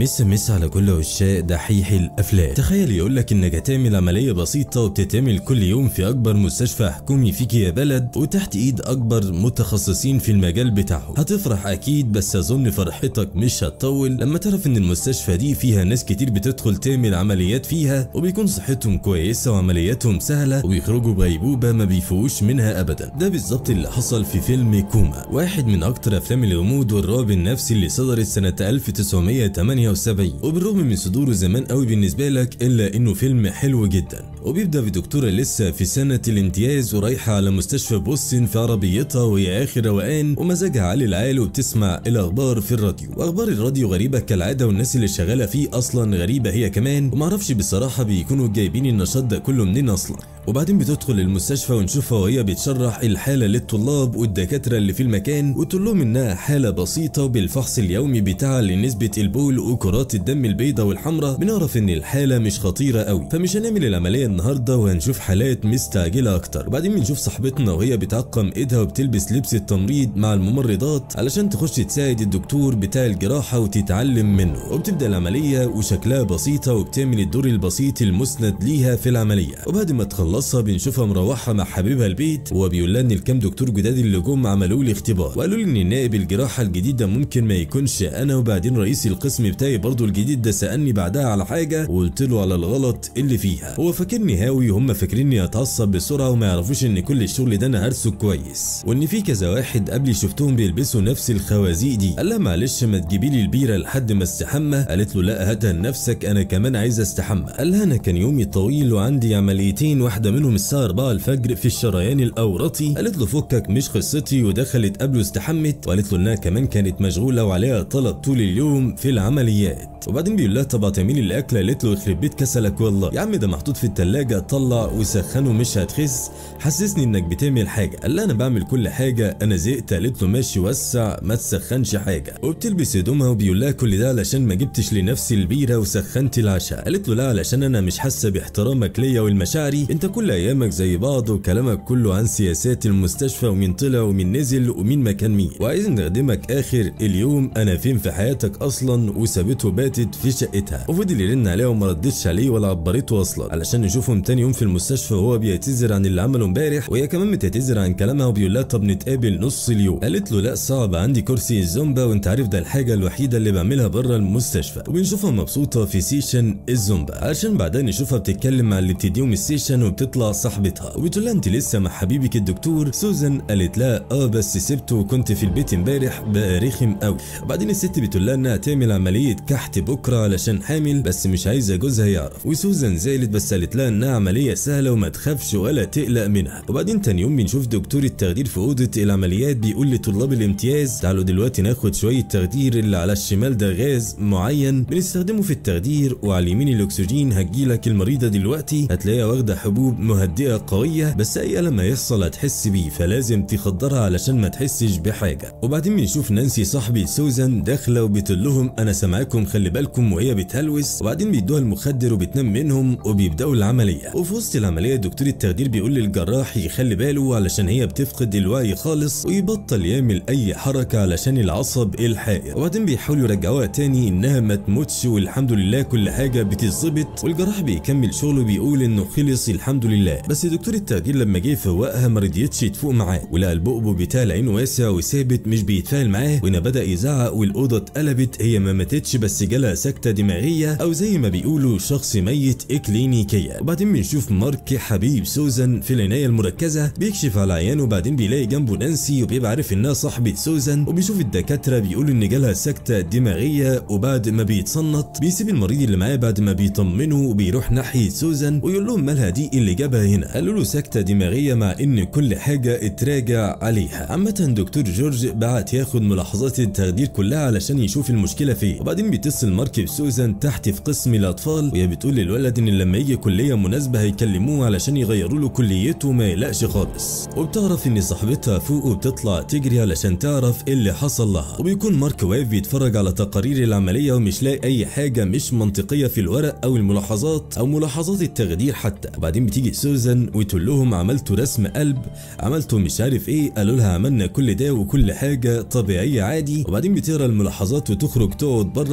مس مس على كل عشاق دحيح الافلام تخيل يقولك انك هتعمل عمليه بسيطه وبتتعمل كل يوم في اكبر مستشفى حكومي فيك يا بلد وتحت ايد اكبر متخصصين في المجال بتاعه هتفرح اكيد بس اظن فرحتك مش هتطول لما تعرف ان المستشفى دي فيها ناس كتير بتدخل تعمل عمليات فيها وبيكون صحتهم كويسه وعملياتهم سهله وبيخرجوا بغيبوبه ما بيفوقوش منها ابدا ده بالظبط اللي حصل في فيلم كوما واحد من اكتر افلام الغموض والرعب النفسي اللي صدرت سنه 1978 وبالرغم من صدوره زمان قوي بالنسبه لك الا انه فيلم حلو جدا وبيبدا بدكتوره لسه في سنه الامتياز ورايحه على مستشفى بوسطن في عربيتها وهي اخر روقان ومزاجها عالي العال وبتسمع الاخبار في الراديو واخبار الراديو غريبه كالعاده والناس اللي شغاله فيه اصلا غريبه هي كمان ومعرفش بصراحه بيكونوا جايبين النشاط ده كله منين اصلا وبعدين بتدخل المستشفى ونشوفها وهي بتشرح الحاله للطلاب والدكاتره اللي في المكان وتقول لهم انها حاله بسيطه وبالفحص اليومي بتاعها لنسبه البول وكرات الدم البيضاء والحمراء بنعرف ان الحاله مش خطيره قوي فمش هنعمل العمليه النهارده وهنشوف حالات مستعجله اكتر وبعدين بنشوف صاحبتنا وهي بتعقم ايدها وبتلبس لبس التمريض مع الممرضات علشان تخش تساعد الدكتور بتاع الجراحه وتتعلم منه وبتبدا العمليه وشكلها بسيطه وبتعمل الدور البسيط المسند ليها في العمليه وبعد ما تخلصها بنشوفها مروحه مع حبيبها البيت وهو بيقول لها ان الكام دكتور جداد اللي جم عملوا لي اختبار وقالوا لي ان نائب الجراحه الجديد ده ممكن ما يكونش انا وبعدين رئيس القسم بتاعي برضه الجديد ده سالني بعدها على حاجه وقلت له على الغلط اللي فيها هو فاكرني هاوي وهم فاكريني اتعصب بسرعه وما يعرفوش ان كل الشغل ده انا هرسه كويس وان في كذا واحد قبلي شفتهم بيلبسوا نفس الخوازيق دي قال لها معلش ما تجيبي لي البيره لحد ما استحمى قالت له لا هاتها لنفسك انا كمان عايز استحمى قال لها انا كان يومي طويل وعندي عمليتين واحده منهم الساعه 4 الفجر في الشريان الاورطي قالت له فكك مش قصتي ودخلت قبله استحمت وقالت له انها كمان كانت مشغوله وعليها طلب طول اليوم في العمليات وبعدين بيقول لها طب هتعملي الاكل قالت له يخرب بيت كسلك والله يا عم ده محطوط في التلاجة طلع وسخنه مش هتخس حسسني انك بتعمل حاجه قال لها انا بعمل كل حاجه انا زهقت قالت له ماشي وسع ما تسخنش حاجه وبتلبس هدومها وبيقول لها كل ده علشان ما جبتش لنفسي البيره وسخنت العشاء قالت له لا علشان انا مش حاسه باحترامك ليا والمشاعري انت كل ايامك زي بعض وكلامك كله عن سياسات المستشفى ومين طلع ومين نزل ومين مكان مين وعايز نخدمك اخر اليوم انا فين في حياتك اصلا وسابته باتت في شقتها وفضل يرن عليها وما ردتش عليه ولا عبرته اصلا علشان نشوفهم تاني يوم في المستشفى وهو بيعتذر عن اللي عمله امبارح وهي كمان بتعتذر عن كلامها وبيقول لها طب نتقابل نص اليوم قالت له لا صعب عندي كرسي الزومبا وانت عارف ده الحاجه الوحيده اللي بعملها بره المستشفى وبنشوفها مبسوطه في سيشن الزومبا علشان بعدها نشوفها بتتكلم مع اللي بتديهم السيشن وبتطلع صاحبتها وبتقول لها انت لسه مع حبيبك الدكتور سوزان قالت لها اه بس سبته وكنت في البيت امبارح بقى رخم قوي وبعدين الست بتقول لها انها تعمل عمليه كحت بكره علشان حامل بس مش عايزه جوزها يعرف وسوزان زعلت بس قالت لها انها عمليه سهله وما تخافش ولا تقلق منها وبعدين تاني يوم بنشوف دكتور التخدير في اوضه العمليات بيقول لطلاب الامتياز تعالوا دلوقتي ناخد شويه تخدير اللي على الشمال ده غاز معين بنستخدمه في التخدير وعلى اليمين الاكسجين هتجيلك المريضه دلوقتي هتلاقيها واخده حبوب مهدئه قويه بس اي لما يحصل هتحس بيه فلازم تخدرها علشان ما تحسش بحاجه وبعدين بنشوف نانسي صاحبي سوزان داخله وبتقول لهم انا سامعاكم خلي بالكم وهي بتهلوس وبعدين بيدوها المخدر وبتنام منهم وبيبداوا العمليه وفي وسط العمليه دكتور التخدير بيقول للجراح يخلي باله علشان هي بتفقد الوعي خالص ويبطل يعمل اي حركه علشان العصب الحائر وبعدين بيحاولوا يرجعوها تاني انها ما تموتش والحمد لله كل حاجه بتتظبط والجراح بيكمل شغله بيقول انه خلص الحمد لله بس دكتور التخدير لما جه يفوقها ما رضيتش تفوق معاه ولقى البؤبؤ بتاع العين واسع وثابت مش بيتفاعل معاه وهنا بدا يزعق والاوضه اتقلبت هي ما ماتتش بس جالها سكته دماغيه او زي ما بيقولوا شخص ميت اكلينيكيا وبعدين بنشوف مارك حبيب سوزان في العنايه المركزه بيكشف على العيان وبعدين بيلاقي جنبه نانسي وبيبقى عارف انها صاحبه سوزان وبيشوف الدكاتره بيقولوا ان جالها سكته دماغيه وبعد ما بيتصنط بيسيب المريض اللي معاه بعد ما بيطمنه وبيروح ناحيه سوزان ويقول لهم مالها دي اللي جابها هنا قالوا له سكته دماغيه مع ان كل حاجه اتراجع عليها عامه دكتور جورج بعت ياخد ملاحظات التخدير كلها علشان يشوف المشكله فين وبعدين بيتصل مارك بسوزان تحت في قسم الاطفال وهي بتقول للولد ان لما يجي كليه مناسبه هيكلموه علشان يغيروا له كليته ما يقلقش خالص وبتعرف ان صاحبتها فوق وبتطلع تجري علشان تعرف ايه اللي حصل لها وبيكون مارك واقف بيتفرج على تقارير العمليه ومش لاقي اي حاجه مش منطقيه في الورق او الملاحظات او ملاحظات التخدير حتى وبعدين بتيجي سوزان وتقول لهم عملتوا رسم قلب عملتوا مش عارف ايه قالوا لها عملنا كل ده وكل حاجه طبيعيه عادي وبعدين بتقرا الملاحظات وتخرج تقعد بره وتفحص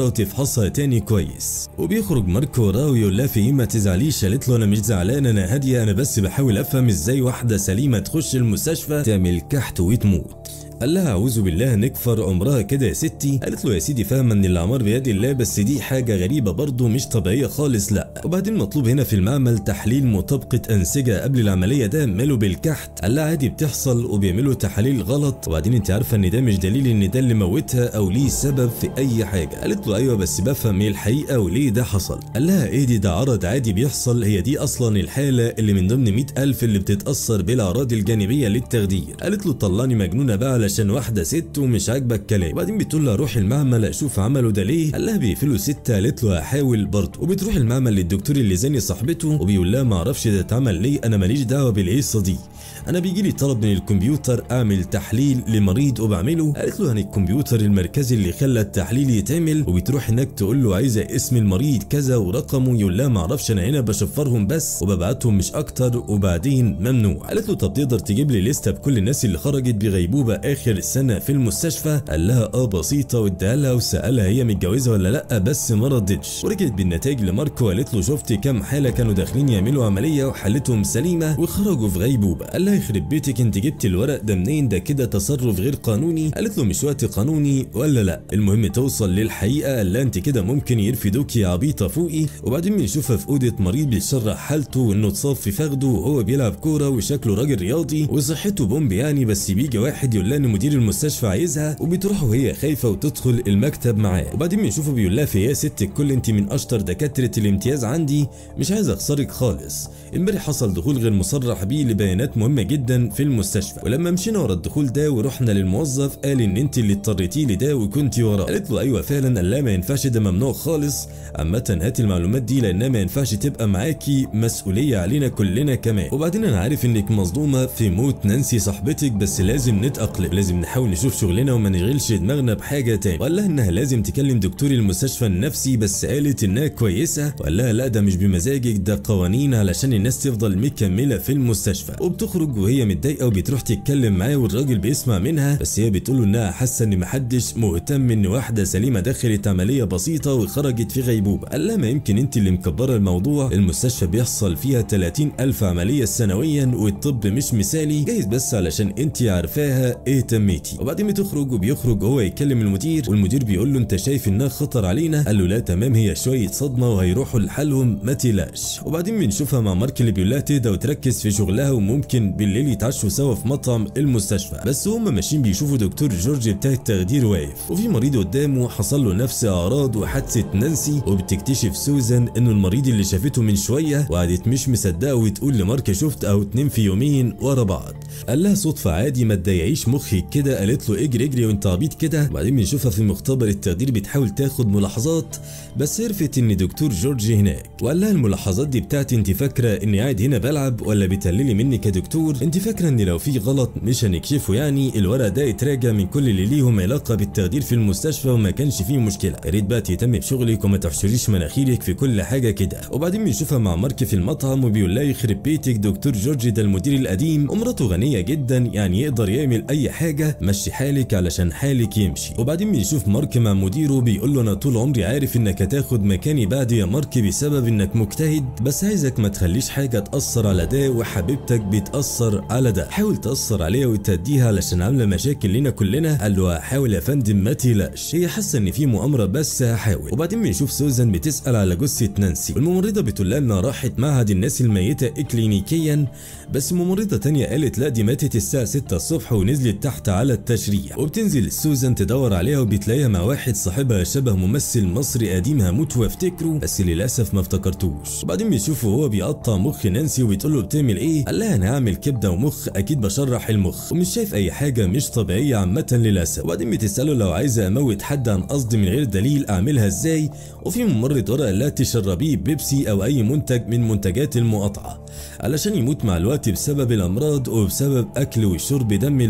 يفحصها تاني كويس وبيخرج مارك وراه ويقول لها في ايه ما تزعليش قالت له انا مش زعلان انا هاديه انا بس بحاول افهم ازاي واحده سليمه تخش المستشفى تعمل كحت وتموت قال لها اعوذ بالله نكفر عمرها كده يا ستي قالت له يا سيدي فاهمه ان الاعمار بيد الله بس دي حاجه غريبه برضه مش طبيعيه خالص لا وبعدين مطلوب هنا في المعمل تحليل مطابقه انسجه قبل العمليه ده ماله بالكحت قال لها عادي بتحصل وبيعملوا تحاليل غلط وبعدين انت عارفه ان ده مش دليل ان ده اللي موتها او ليه سبب في اي حاجه قالت له ايوه بس بفهم ايه الحقيقه وليه ده حصل قال لها ايه دي ده عرض عادي بيحصل هي دي اصلا الحاله اللي من ضمن 100000 اللي بتتاثر بالاعراض الجانبيه للتخدير قالت له طلعني مجنونه بقى علشان واحده ست ومش عاجبك كلام وبعدين بتقول له روح المعمل اشوف عمله ده ليه قال لها بيقفلوا ست قالت له هحاول برضه وبتروح المعمل للدكتور اللي زاني صاحبته وبيقول لها ما اعرفش ده اتعمل ليه انا ماليش دعوه بالقصه دي انا بيجي لي طلب من الكمبيوتر اعمل تحليل لمريض وبعمله قالت له عن الكمبيوتر المركزي اللي خلى التحليل يتعمل وبتروح هناك تقول له عايزه اسم المريض كذا ورقمه يقول لها ما اعرفش انا هنا بشفرهم بس وببعتهم مش اكتر وبعدين ممنوع قالت له طب تقدر تجيب لي لسته بكل الناس اللي خرجت بغيبوبه اخر السنه في المستشفى قال لها اه بسيطه واداها لها وسالها هي متجوزه ولا لا بس ما ردتش ورجعت بالنتائج لماركو وقالت له شفت كام حاله كانوا داخلين يعملوا عمليه وحالتهم سليمه وخرجوا في غيبوبه قال لها يخرب بيتك انت جبت الورق ده منين ده كده تصرف غير قانوني قالت له مش وقت قانوني ولا لا المهم توصل للحقيقه قال لها انت كده ممكن يرفدوك يا عبيطه فوقي وبعدين بنشوفها في اوضه مريض بيشرح حالته وانه اتصاب في فخده وهو بيلعب كوره وشكله راجل رياضي وصحته بومب يعني بس بيجي واحد يقول لها ان مدير المستشفى عايزها وبتروح وهي خايفه وتدخل المكتب معاه وبعدين بنشوفه بيقول لها في ايه يا ست الكل انت من اشطر دكاتره الامتياز عندي مش عايز اخسرك خالص امبارح حصل دخول غير مصرح بيه لبيانات مهمه جدا في المستشفى ولما مشينا ورا الدخول ده ورحنا للموظف قال ان انت اللي اضطريتي لده وكنتي وراه قالت له ايوه فعلا قال لا ما ينفعش ده ممنوع خالص عامه هاتي المعلومات دي لانها ما ينفعش تبقى معاكي مسؤوليه علينا كلنا كمان وبعدين انا عارف انك مصدومه في موت نانسي صاحبتك بس لازم نتاقلم لازم نحاول نشوف شغلنا وما نشغلش دماغنا بحاجه تاني وقال لها انها لازم تكلم دكتور المستشفى النفسي بس قالت انها كويسه وقال لها لا ده مش بمزاجك ده قوانين علشان الناس تفضل مكمله في المستشفى وبتخرج وهي متضايقه وبتروح تتكلم معاه والراجل بيسمع منها بس هي بتقول انها حاسه ان محدش مهتم ان واحده سليمه دخلت عمليه بسيطه وخرجت في غيبوبه قال لها ما يمكن انت اللي مكبره الموضوع المستشفى بيحصل فيها 30 الف عمليه سنويا والطب مش مثالي جايز بس علشان انت عارفاها اهتميتي وبعدين بتخرج وبيخرج هو يكلم المدير والمدير بيقول له انت شايف انها خطر علينا قال له لا تمام هي شويه صدمه وهيروحوا لحالهم ما تقلقش وبعدين بنشوفها مع مارك اللي بيقول لها تهدى وتركز في شغلها وممكن بالليل يتعشوا سوا في مطعم المستشفى بس هم ماشيين بيشوفوا دكتور جورج بتاع التخدير واقف وفي مريض قدامه حصل له نفس اعراض وحادثه نانسي وبتكتشف سوزان انه المريض اللي شافته من شويه وقعدت مش مصدقه وتقول لمارك شفت او اتنين في يومين ورا بعض قال لها صدفه عادي ما تضيعيش مخك كده قالت له اجري اجري وانت عبيط كده وبعدين بنشوفها في مختبر التخدير بتحاول تاخد ملاحظات بس عرفت ان دكتور جورج هناك وقال لها الملاحظات دي بتاعتي انت فاكره اني قاعد هنا بلعب ولا بتقللي مني كدكتور انت فاكره ان لو في غلط مش هنكشفه يعني الورق ده يتراجع من كل اللي ليهم علاقه بالتخدير في المستشفى وما كانش فيه مشكله يا ريت بقى تهتم بشغلك وما تحشريش مناخيرك في كل حاجه كده وبعدين بنشوفها مع مارك في المطعم وبيقول لها يخرب بيتك دكتور جورج ده المدير القديم ومراته غنيه جدا يعني يقدر يعمل اي حاجه مشي حالك علشان حالك يمشي وبعدين بنشوف مارك مع مديره بيقول له انا طول عمري عارف انك هتاخد مكاني بعد يا مارك بسبب انك مجتهد بس عايزك ما تخليش حاجه تاثر على ده وحبيبتك بتاثر على ده حاول تاثر عليها وتهديها علشان عامله مشاكل لينا كلنا قال له هحاول يا فندم ما تقلقش هي حاسه ان في مؤامره بس هحاول وبعدين بنشوف سوزان بتسال على جثه نانسي والممرضه بتقول لها انها راحت معهد الناس الميته اكلينيكيا بس ممرضه تانية قالت لا دي ماتت الساعه 6 الصبح ونزلت تحت على التشريح وبتنزل سوزان تدور عليها وبتلاقيها مع واحد صاحبها شبه ممثل مصري قديم هموت وافتكره بس للاسف ما افتكرتوش وبعدين بنشوفه وهو بيقطع مخ نانسي وبتقول له بتعمل ايه قال لها انا هعمل كبده ومخ اكيد بشرح المخ ومش شايف اي حاجه مش طبيعيه عامه للاسف وبعدين بتساله لو عايزه اموت حد عن قصد من غير دليل اعملها ازاي وفي ممرض ورقه لا تشربيه بيبسي او اي منتج من منتجات المقاطعه علشان يموت مع الوقت بسبب الامراض وبسبب اكل وشرب دم الاطفال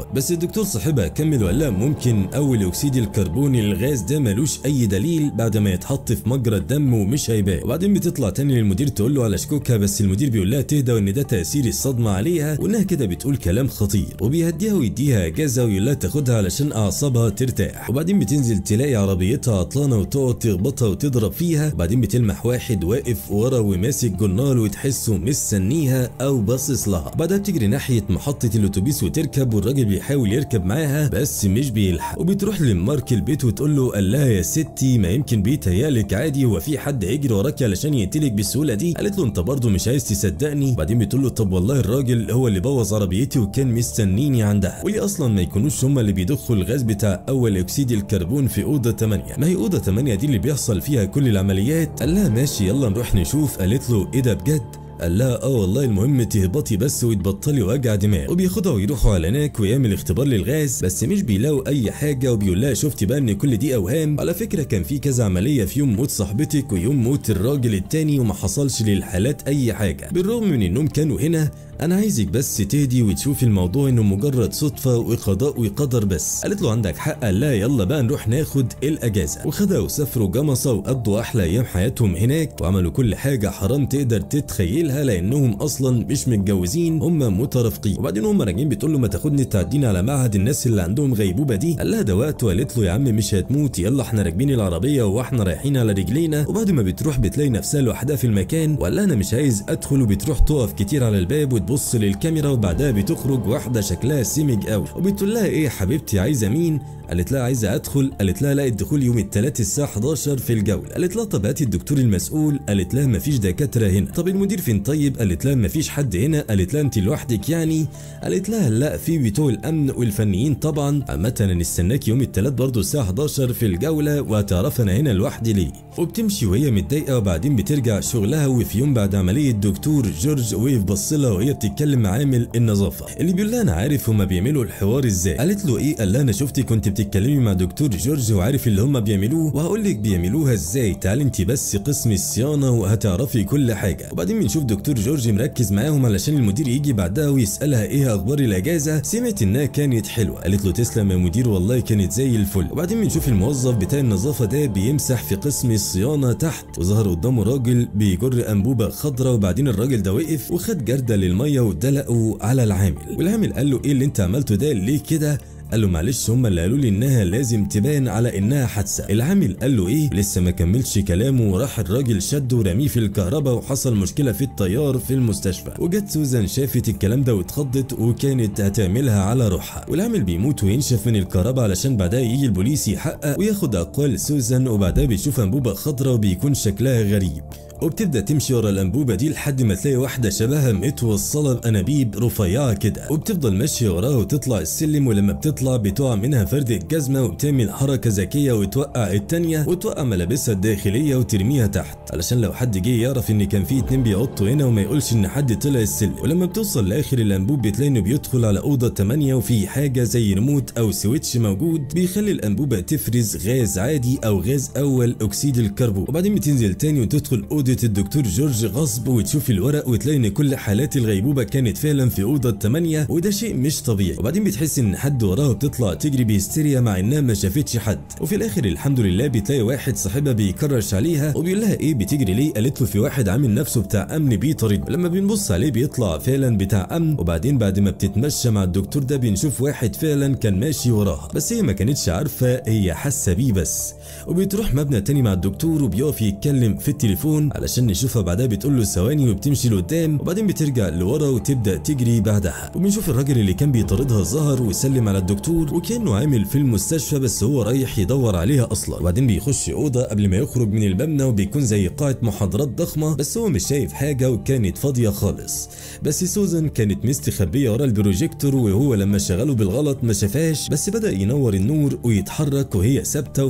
تموت بس الدكتور صاحبها كمل وقال لها ممكن اول اكسيد الكربون الغاز ده ملوش اي دليل بعد ما يتحط في مجرى الدم ومش هيبان وبعدين بتطلع تاني للمدير تقول له على شكوكها بس المدير بيقول لها تهدى وان ده تاثير الصدمه عليها وانها كده بتقول كلام خطير وبيهديها ويديها اجازه ويقول لها تاخدها علشان اعصابها ترتاح وبعدين بتنزل تلاقي عربيتها عطلانه وتقعد تخبطها وتضرب فيها وبعدين بتلمح واحد واقف ورا وماسك جرنال وتحسه مستنيها او باصص لها بعدها بتجري ناحيه محطه الاتوبيس وتركب والراجل بيحاول يركب معاها بس مش بيلحق وبتروح لمارك البيت وتقول له قال لها يا ستي ما يمكن بيتهيألك عادي هو في حد هيجري وراكي علشان يقتلك بالسهوله دي قالت له انت برضه مش عايز تصدقني وبعدين بتقول له طب والله الراجل هو اللي بوظ عربيتي وكان مستنيني عندها وليه اصلا ما يكونوش هم اللي بيضخوا الغاز بتاع اول اكسيد الكربون في اوضه 8 ما هي اوضه 8 دي اللي بيحصل فيها كل العمليات قال لها ماشي يلا نروح نشوف قالت له ايه ده بجد قال لها اه والله المهم تهبطي بس وتبطلي وجع دماغ وبياخدها ويروحوا على هناك ويعمل اختبار للغاز بس مش بيلاقوا اي حاجه وبيقول لها شفتي بقى ان كل دي اوهام على فكره كان في كذا عمليه في يوم موت صاحبتك ويوم موت الراجل التاني وما حصلش للحالات اي حاجه بالرغم من انهم كانوا هنا انا عايزك بس تهدي وتشوفي الموضوع انه مجرد صدفه وقضاء وقدر بس قالت له عندك حق قال لها يلا بقى نروح ناخد الاجازه وخدها وسافروا جمصه وقضوا احلى ايام حياتهم هناك وعملوا كل حاجه حرام تقدر تتخيلها لانهم اصلا مش متجوزين هم مترافقين وبعدين هم راجعين بتقول له ما تاخدني تعديني على معهد الناس اللي عندهم غيبوبه دي قال لها ده وقت وقالت له يا عم مش هتموت يلا احنا راكبين العربيه واحنا رايحين على رجلينا وبعد ما بتروح بتلاقي نفسها لوحدها في المكان وقال لها انا مش عايز ادخل وبتروح تقف كتير على الباب وتبص للكاميرا وبعدها بتخرج واحده شكلها سمج قوي وبتقول لها ايه يا حبيبتي عايزه مين قالت لها عايزه ادخل قالت لها لا الدخول يوم الثلاث الساعه 11 في الجوله قالت لها طب هاتي الدكتور المسؤول قالت لها مفيش دكاتره هنا طب المدير فين طيب قالت لها مفيش حد هنا قالت لها انت لوحدك يعني قالت لها لا في بتوع الامن والفنيين طبعا عامه انا نستناك يوم الثلاث برضه الساعه 11 في الجوله وهتعرف انا هنا لوحدي ليه وبتمشي وهي متضايقه وبعدين بترجع شغلها وفي يوم بعد عمليه دكتور جورج وقف بص لها وهي بتتكلم مع عامل النظافه اللي بيقول لها انا عارف هما بيعملوا الحوار ازاي قالت له ايه قال لها انا شفتي كنت بتتكلمي مع دكتور جورج وعارف اللي هما بيعملوه وهقول لك بيعملوها ازاي تعالي انت بس قسم الصيانه وهتعرفي كل حاجه وبعدين بنشوف دكتور جورج مركز معاهم علشان المدير يجي بعدها ويسالها ايه اخبار الاجازه سمعت انها كانت حلوه قالت له تسلم يا مدير والله كانت زي الفل وبعدين بنشوف الموظف بتاع النظافه ده بيمسح في قسم الصيانه تحت وظهر قدامه راجل بيجر انبوبه خضراء وبعدين الراجل ده وقف وخد جرده للميه ودلقه على العامل والعامل قال له ايه اللي انت عملته ده ليه كده قال له معلش هم اللي قالوا لي انها لازم تبان على انها حادثه العامل قال له ايه لسه ما كملش كلامه وراح الراجل شده ورميه في الكهرباء وحصل مشكله في التيار في المستشفى وجت سوزان شافت الكلام ده واتخضت وكانت هتعملها على روحها والعامل بيموت وينشف من الكهرباء علشان بعدها يجي البوليس يحقق وياخد اقوال سوزان وبعدها بيشوف انبوبه خضراء وبيكون شكلها غريب وبتبدا تمشي ورا الانبوبه دي لحد ما تلاقي واحده شبهها متوصله بانابيب رفيعه كده وبتفضل ماشيه وراها وتطلع السلم ولما بتطلع بتقع منها فرد الجزمه وبتعمل حركه ذكيه وتوقع التانيه وتوقع ملابسها الداخليه وترميها تحت علشان لو حد جه يعرف ان كان في اتنين بيعطوا هنا وما يقولش ان حد طلع السلم ولما بتوصل لاخر الانبوب بتلاقي انه بيدخل على اوضه 8 وفي حاجه زي ريموت او سويتش موجود بيخلي الانبوبه تفرز غاز عادي او غاز اول اكسيد الكربون وبعدين بتنزل تاني وتدخل اوضه الدكتور جورج غصب وتشوف الورق وتلاقي ان كل حالات الغيبوبه كانت فعلا في اوضه 8 وده شيء مش طبيعي وبعدين بتحس ان حد وراها وبتطلع تجري بهستيريا مع انها ما شافتش حد وفي الاخر الحمد لله بتلاقي واحد صاحبها بيكرش عليها وبيقول لها ايه بتجري ليه قالت له في واحد عامل نفسه بتاع امن بيطرد لما بنبص عليه بيطلع فعلا بتاع امن وبعدين بعد ما بتتمشى مع الدكتور ده بنشوف واحد فعلا كان ماشي وراها بس هي ما كانتش عارفه هي حاسه بيه بس وبتروح مبنى تاني مع الدكتور وبيقف يتكلم في التليفون علشان نشوفها بعدها بتقول له ثواني وبتمشي لقدام وبعدين بترجع لورا وتبدا تجري بعدها وبنشوف الراجل اللي كان بيطاردها ظهر وسلم على الدكتور وكانه عامل في المستشفى بس هو رايح يدور عليها اصلا وبعدين بيخش اوضه قبل ما يخرج من المبنى وبيكون زي قاعه محاضرات ضخمه بس هو مش شايف حاجه وكانت فاضيه خالص بس سوزان كانت مستخبيه ورا البروجيكتور وهو لما شغله بالغلط ما شافهاش بس بدا ينور النور ويتحرك وهي ثابته وفي الاخر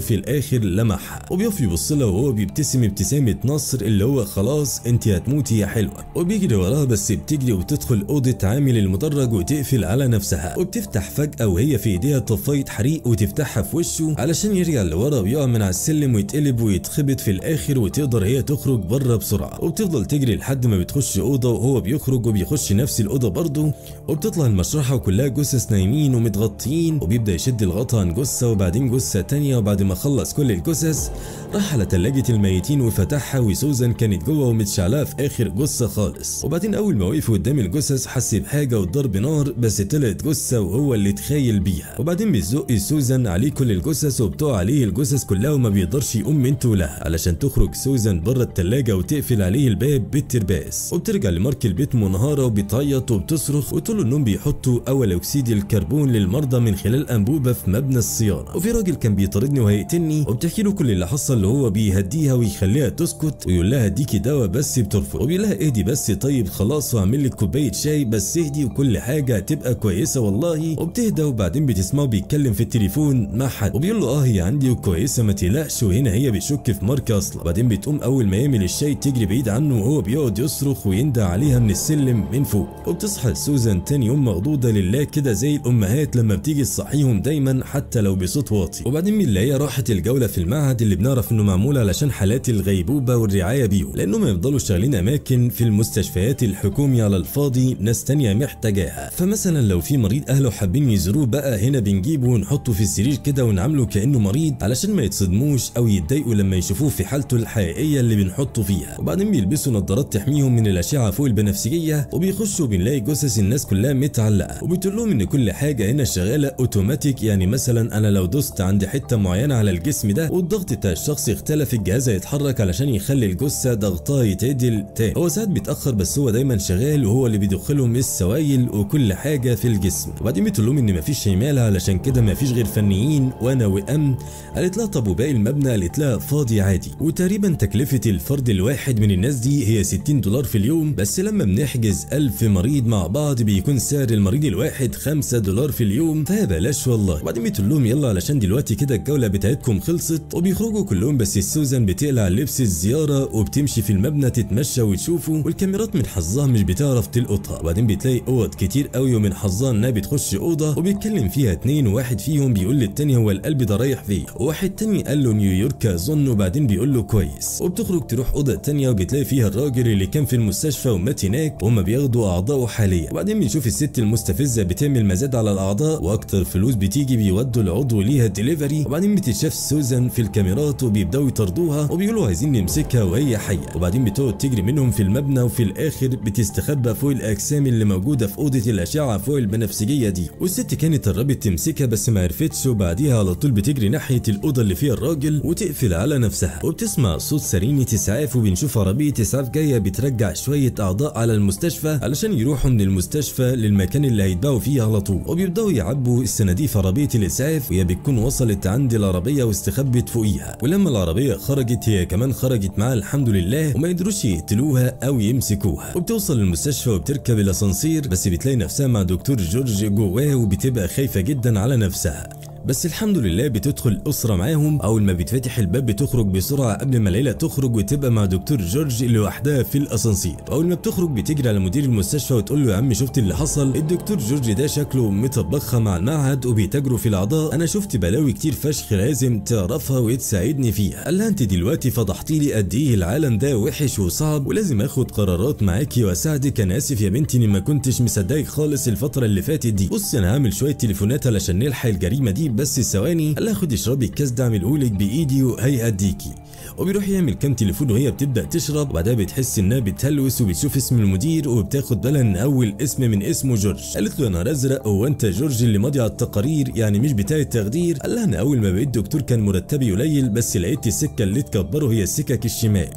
الاخر لمحها وبيقف يبص لها وهو بيبتسم ابتسامه نصر اللي هو خلاص انت هتموتي يا حلوه وبيجري وراها بس بتجري وتدخل اوضه عامل المدرج وتقفل على نفسها وبتفتح فجاه وهي في ايديها طفايه حريق وتفتحها في وشه علشان يرجع لورا ويقع من على السلم ويتقلب ويتخبط في الاخر وتقدر هي تخرج بره بسرعه وبتفضل تجري لحد ما بتخش اوضه وهو بيخرج وبيخش نفس الاوضه برضه وبتطلع المشرحه وكلها جثث نايمين ومتغطيين وبيبدا يشد الغطا عن جثه وبعدين جثه تانية وبعد ما خلص كل الجثث راح على تلاجة الميتين وفتحها وسوزان كانت جوه ومتشعلقه في اخر جثه خالص وبعدين اول ما وقف قدام الجثث حس بحاجه وضرب نار بس طلعت جثه وهو اللي تخيل بيها وبعدين بيزق سوزان عليه كل الجثث وبتقع عليه الجثث كلها وما بيقدرش يقوم من طولها علشان تخرج سوزان بره التلاجة وتقفل عليه الباب بالترباس وبترجع لمارك البيت منهارة وبتعيط وبتصرخ وطول النوم بيحطوا اول اكسيد الكربون للمرضى من خلال انبوبة في مبنى الصيانة وفي راجل كان بيطاردني وهيقتلني وبتحكي له كل اللي حصل اللي هو بيهديها ويخليها تسكت ويقول لها اديكي دواء بس بترفض وبيقول لها اهدي بس طيب خلاص واعمل لك كوباية شاي بس اهدي وكل حاجة هتبقى كويسة والله وبتهدى وبعدين بتسمعه بيتكلم في التليفون مع حد وبيقول له اه هي عندي وكويسة ما تقلقش وهنا هي بتشك في مارك اصلا بعدين بتقوم اول ما يعمل الشاي تجري بعيد عنه وهو بيقعد يصرخ ويندى عليها من السلم من فوق وبتصحى سوزان تاني يوم مخضوضة لله كده زي الامهات لما بتيجي تصحيهم دايما حتى لو بصوت واطي وبعدين من اللي هي راحت الجولة في المعهد اللي بنعرف انه معمول علشان حالات الغيبوبة والرعاية بيهم لانهم يفضلوا شغالين اماكن في المستشفيات الحكومي على الفاضي ناس تانية محتاجاها فمثلا لو في مريض اهله حابين يزوروه بقى هنا بنجيبه ونحطه في السرير كده ونعامله كانه مريض علشان ما يتصدموش او يتضايقوا لما يشوفوه في حالته الحقيقيه اللي بنحطه فيها وبعدين بيلبسوا نظارات تحميهم من الاشعه فوق البنفسجيه وبيخشوا بنلاقي جثث الناس كلها متعلقه وبتقول لهم ان كل حاجه هنا شغاله اوتوماتيك يعني مثلا انا لو دوست عند حته معينه على الجسم ده والضغط بتاع الشخص اختلف الجهاز هيتحرك علشان يخلي الجثه ضغطها يتعدل تاني هو ساعات بيتاخر بس هو دايما شغال وهو اللي بيدخلهم السوائل وكل حاجه في الجسم وبعدين بتقول لهم ان مفيش شمال علشان كده مفيش غير فنيين وانا وام قالت لها طب وباقي المبنى قالت لها فاضي عادي وتقريبا تكلفه الفرد الواحد من الناس دي هي 60 دولار في اليوم بس لما بنحجز 1000 مريض مع بعض بيكون سعر المريض الواحد 5 دولار في اليوم فبلاش والله وبعدين بتقول لهم يلا علشان دلوقتي كده الجوله بتاعتكم خلصت وبيخرجوا كلهم بس سوزان بتقلع لبس الزياره وبتمشي في المبنى تتمشى وتشوفه والكاميرات من حظها مش بتعرف تلقطها وبعدين بتلاقي اوض كتير قوي ومن حظها انها بتخش اوضه وبيتكلم فيها اتنين وواحد فيهم بيقول للتاني هو القلب ده رايح فين وواحد تاني قال له نيويورك اظن وبعدين بيقول له كويس وبتخرج تروح اوضه تانية وبتلاقي فيها الراجل اللي كان في المستشفى ومات هناك وهم بياخدوا اعضائه حاليا وبعدين بنشوف الست المستفزه بتعمل مزاد على الاعضاء واكتر فلوس بتيجي بيودوا العضو ليها ديليفري وبعدين بتتشاف سوزان في الكاميرات وبيبداوا يطردوها وبيقولوا عايزين نمسكها وهي حيه وبعدين بتقعد تجري منهم في المبنى وفي الاخر بتستخبى فوق الاجسام اللي موجوده في اوضه الاشعه فوق البنفسجيه دي والست كانت قربت تمسكها بس ما عرفتش وبعديها على طول بتجري ناحيه الاوضه اللي فيها الراجل وتقفل على نفسها وبتسمع صوت سرينه اسعاف وبنشوف عربيه اسعاف جايه بترجع شويه اعضاء على المستشفى علشان يروحوا من المستشفى للمكان اللي هيتباعوا فيه على طول وبيبداوا يعبوا الصناديق في عربيه الاسعاف وهي بتكون وصلت عند العربيه واستخبت فوقيها ولما العربيه خرجت هي كمان خرجت معاها الحمد لله وما يقدروش يقتلوها او يمسكوها وبتوصل للمستشفى وبتركب الاسانسير بس بتلاقي نفسها مع دكتور جورج جواه وبتبقى خايفه جدا على نفسها بس الحمد لله بتدخل الأسرة معاهم أول ما بيتفتح الباب بتخرج بسرعة قبل ما ليلى تخرج وتبقى مع دكتور جورج لوحدها في الأسانسير أول ما بتخرج بتجري على مدير المستشفى وتقول له يا عم شفت اللي حصل الدكتور جورج ده شكله مطبخها مع المعهد وبيتاجروا في الأعضاء أنا شفت بلاوي كتير فشخ لازم تعرفها وتساعدني فيها قال لها أنت دلوقتي فضحتي لي قد إيه العالم ده وحش وصعب ولازم آخد قرارات معاكي وأساعدك أنا آسف يا بنتي إني ما كنتش مصدقك خالص الفترة اللي فاتت دي بص أنا هعمل شوية تليفونات علشان نلحق الجريمة دي بس ثواني قال لها خدي اشربي الكاس ده اعملهولك بايدي وهيأديكي وبيروح يعمل كام تليفون وهي بتبدا تشرب وبعدها بتحس انها بتهلوس وبتشوف اسم المدير وبتاخد بالها ان اول اسم من اسمه جورج قالت له يا نهار ازرق هو انت جورج اللي ماضي على التقارير يعني مش بتاع التخدير قال لها انا اول ما بقيت دكتور كان مرتبي قليل بس لقيت السكه اللي تكبره هي السكك الشمال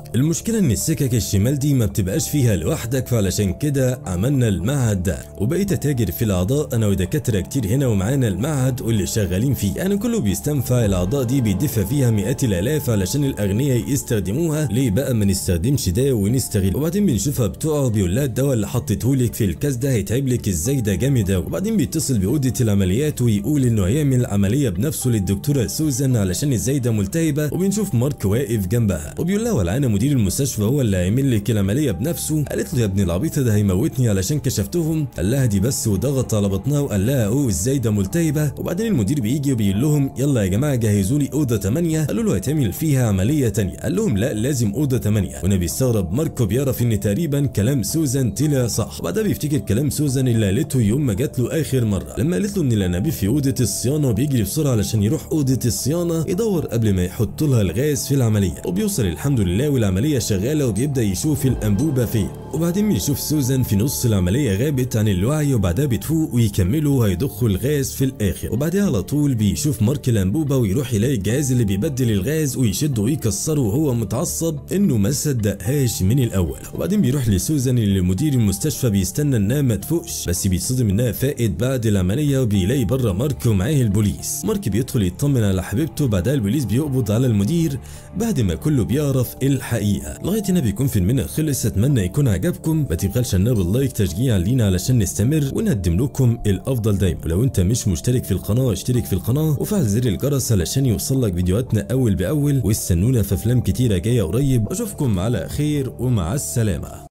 المشكله ان السكك الشمال دي ما بتبقاش فيها لوحدك فعلشان كده عملنا المعهد ده وبقيت اتاجر في الاعضاء انا ودكاتره كتير هنا ومعانا المعهد واللي شغالين فيه يعني كله بيستنفع الاعضاء دي بيدفع فيها مئات الالاف علشان الاغنياء يستخدموها ليه بقى ما نستخدمش ده ونستغل وبعدين بنشوفها بتقع بيقول لها الدواء اللي حطيتهولك في الكاس ده هيتعب لك ازاي ده جامد أوي. وبعدين بيتصل باوضه العمليات ويقول انه هيعمل عمليه بنفسه للدكتوره سوزان علشان ازاي ده ملتهبه وبنشوف مارك واقف جنبها وبيقول لها ولعانه مدير المستشفى هو اللي هيعمل لك العمليه بنفسه قالت له يا ابن العبيط ده هيموتني علشان كشفتهم قال لها دي بس وضغط على بطنها وقال لها اوه ازاي ده ملتهبه وبعدين المدير بيجي وبيقول لهم يلا يا جماعه جهزوا لي اوضه 8 قالوا له هيتعمل فيها عمليه تانية قال لهم لا لازم اوضه 8 وانا بيستغرب ماركو بيعرف ان تقريبا كلام سوزان طلع صح وبعدها بيفتكر كلام سوزان اللي قالته يوم ما جات له اخر مره لما قالت له ان الانابيب في اوضه الصيانه وبيجري بسرعه علشان يروح اوضه الصيانه يدور قبل ما يحط لها الغاز في العمليه وبيوصل الحمد لله والعمليه شغاله وبيبدا يشوف الانبوبه فين وبعدين بيشوف سوزان في نص العمليه غابت عن الوعي وبعدها بتفوق ويكملوا هيضخوا الغاز في الاخر وبعدها على طول بيشوف مارك الانبوبه ويروح يلاقي الجهاز اللي بيبدل الغاز ويشده ويكسره وهو متعصب انه ما صدقهاش من الاول وبعدين بيروح لسوزان اللي مدير المستشفى بيستنى انها ما تفوقش بس بيتصدم انها فاقت بعد العمليه وبيلاقي بره مارك ومعاه البوليس مارك بيدخل يطمن على حبيبته بعدها البوليس بيقبض على المدير بعد ما كله بيعرف الحقيقه لغايه هنا بيكون فيلمنا خلص اتمنى يكون عجبكم ما تبخلش لنا باللايك تشجيعا لينا علشان نستمر ونقدم لكم الافضل دايما ولو انت مش مشترك في القناه اشترك في القناه وفعل زر الجرس علشان يوصل لك فيديوهاتنا اول باول واستنونا في افلام كتيره جايه قريب اشوفكم على خير ومع السلامه